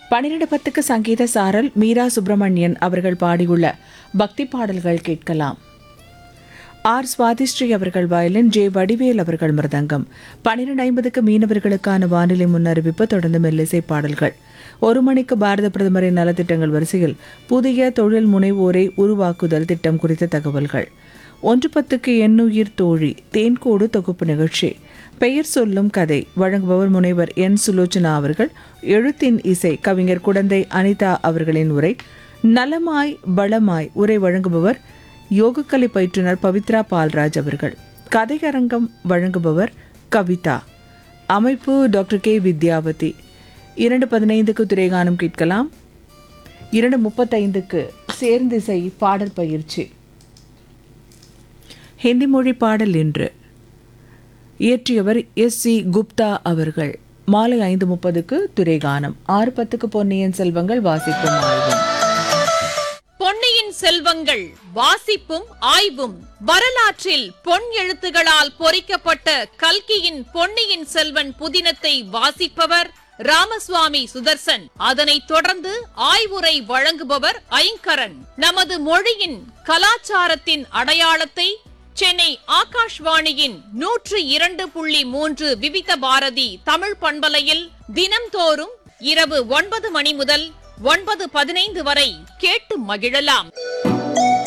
பன்னிரண்டு பத்துக்கு சங்கீத சாரல் மீரா சுப்பிரமணியன் அவர்கள் பாடியுள்ள பக்தி பாடல்கள் கேட்கலாம் ஆர் சுவாதிஸ்ரீ அவர்கள் வயலின் ஜே வடிவேல் அவர்கள் மிருதங்கம் பன்னிரண்டு ஐம்பதுக்கு மீனவர்களுக்கான வானிலை முன்னறிவிப்பு தொடர்ந்து மெல்லிசை பாடல்கள் ஒரு மணிக்கு பாரத பிரதமரின் நலத்திட்டங்கள் வரிசையில் புதிய தொழில் முனைவோரை உருவாக்குதல் திட்டம் குறித்த தகவல்கள் ஒன்று பத்துக்கு எண்ணுயிர் தோழி தேன்கோடு தொகுப்பு நிகழ்ச்சி பெயர் சொல்லும் கதை வழங்குபவர் முனைவர் என் சுலோச்சனா அவர்கள் எழுத்தின் இசை கவிஞர் குடந்தை அனிதா அவர்களின் உரை நலமாய் பலமாய் உரை வழங்குபவர் யோகக்கலை பயிற்றுனர் பவித்ரா பால்ராஜ் அவர்கள் கதையரங்கம் வழங்குபவர் கவிதா அமைப்பு டாக்டர் கே வித்யாவதி இரண்டு பதினைந்துக்கு துறைகானம் கேட்கலாம் இரண்டு முப்பத்தைந்துக்கு சேர்ந்திசை பாடல் பயிற்சி ஹிந்தி மொழி பாடல் என்று இயற்றியவர் எஸ் சி குப்தா அவர்கள் மாலை ஐந்து முப்பதுக்கு துரைகானம் ஆறு பத்துக்கு பொன்னியின் செல்வங்கள் வாசிக்கும் ஆய்வும் பொன்னியின் செல்வங்கள் வாசிப்பும் ஆய்வும் வரலாற்றில் பொன் எழுத்துகளால் பொறிக்கப்பட்ட கல்கியின் பொன்னியின் செல்வன் புதினத்தை வாசிப்பவர் ராமசுவாமி சுதர்சன் அதனைத் தொடர்ந்து ஆய்வுரை வழங்குபவர் ஐங்கரன் நமது மொழியின் கலாச்சாரத்தின் அடையாளத்தை சென்னை ஆகாஷ்வாணியின் நூற்று இரண்டு புள்ளி மூன்று விவித பாரதி தமிழ் பண்பலையில் தினம்தோறும் இரவு ஒன்பது மணி முதல் ஒன்பது பதினைந்து வரை கேட்டு மகிழலாம்